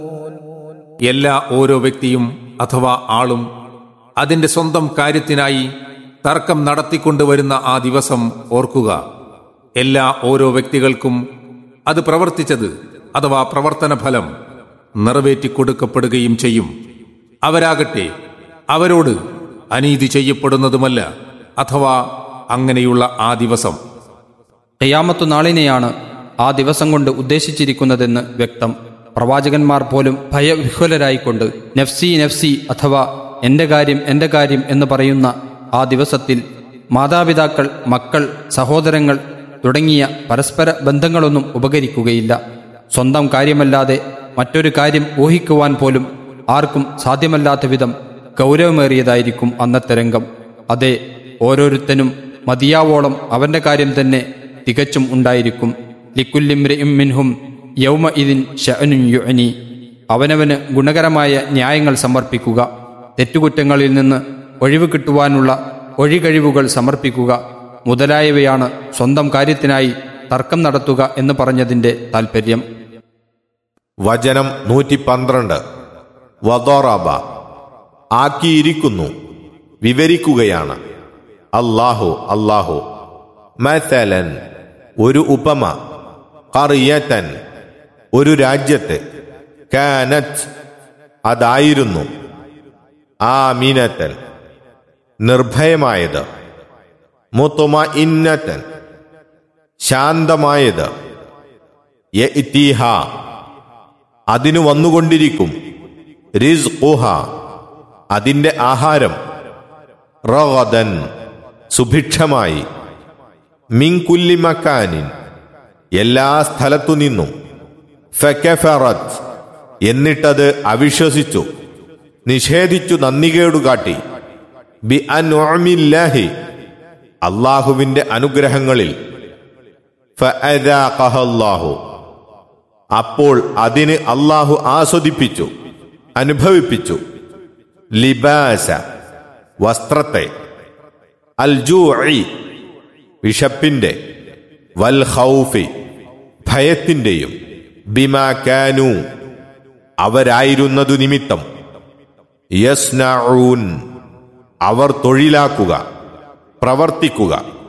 എല്ലാ ഓരോ വ്യക്തിയും അഥവാ ആളും അതിന്റെ സ്വന്തം കാര്യത്തിനായി തർക്കം നടത്തിക്കൊണ്ടുവരുന്ന ആ ദിവസം ഓർക്കുക എല്ലാ ഓരോ വ്യക്തികൾക്കും അത് പ്രവർത്തിച്ചത് അഥവാ പ്രവർത്തന ഫലം നിറവേറ്റിക്കൊടുക്കപ്പെടുകയും ചെയ്യും അവരാകട്ടെ അവരോട് അനീതി ചെയ്യപ്പെടുന്നതുമല്ല അഥവാ അങ്ങനെയുള്ള ആ ദിവസം ഖിയാമത്തു നാളിനെയാണ് ആ ദിവസം കൊണ്ട് ഉദ്ദേശിച്ചിരിക്കുന്നതെന്ന് വ്യക്തം പ്രവാചകന്മാർ പോലും ഭയവിഹ്വലരായിക്കൊണ്ട് നഫ്സി നഫ്സി അഥവാ എന്റെ കാര്യം എന്റെ കാര്യം എന്ന് പറയുന്ന ആ ദിവസത്തിൽ മാതാപിതാക്കൾ മക്കൾ സഹോദരങ്ങൾ തുടങ്ങിയ പരസ്പര ബന്ധങ്ങളൊന്നും ഉപകരിക്കുകയില്ല സ്വന്തം കാര്യമല്ലാതെ മറ്റൊരു കാര്യം ഊഹിക്കുവാൻ പോലും ആർക്കും സാധ്യമല്ലാത്ത വിധം ഗൗരവമേറിയതായിരിക്കും അന്നത്തെ രംഗം അതെ ഓരോരുത്തനും മതിയാവോളം അവന്റെ കാര്യം തന്നെ തികച്ചും ഉണ്ടായിരിക്കും ലിക്കുല്ലിംറിം മിൻഹും യൗമ ഇതിൻ ഷഅനുൻ യുഅനി അവനവന് ഗുണകരമായ ന്യായങ്ങൾ സമർപ്പിക്കുക തെറ്റുകുറ്റങ്ങളിൽ നിന്ന് ഒഴിവ് കിട്ടുവാനുള്ള ഒഴികഴിവുകൾ സമർപ്പിക്കുക മുതലായവയാണ് സ്വന്തം കാര്യത്തിനായി തർക്കം നടത്തുക എന്ന് പറഞ്ഞതിന്റെ താൽപ്പര്യം വചനം നൂറ്റി പന്ത്രണ്ട് വദോറബ ആക്കിയിരിക്കുന്നു വിവരിക്കുകയാണ് അല്ലാഹു അല്ലാഹു മസലൻ ഒരു ഉപമ കറിയത്തൻ ഒരു രാജ്യത്ത് കാനത്ത് അതായിരുന്നു ആമീനത്തൻ നിർഭയമായത് മുത്തുമ ഇന്നത്തൻ ശാന്തമായത് യഇതീഹ അതിനു വന്നുകൊണ്ടിരിക്കും റിസ്ഖുഹ അതിന്റെ ആഹാരം റഗദൻ സുഭിക്ഷമായി മിങ്കുല്ലി മക്കാനിൻ എല്ലാ സ്ഥലത്തു നിന്നും ഫെക്കഫറത്ത് എന്നിട്ടത് അവിശ്വസിച്ചു നിഷേധിച്ചു നന്ദികേടുകാട്ടി ബി അൻഉമില്ലാഹി അള്ളാഹുവിന്റെ അനുഗ്രഹങ്ങളിൽ ഫഅദാഖഹല്ലാഹു അപ്പോൾ അതിന് അള്ളാഹു ആസ്വദിപ്പിച്ചു അനുഭവിപ്പിച്ചു ലിബാസ വസ്ത്രത്തെ അൽജൂഇ വിഷപ്പിന്റെ വൽ ഖൗഫി ഭയത്തിന്റെയും ബിമാ കാനു അവരായിരുന്നതു നിമിത്തം യസ്നഊൻ അവർ തൊഴിലാക്കുക പ്രവർത്തിക്കുക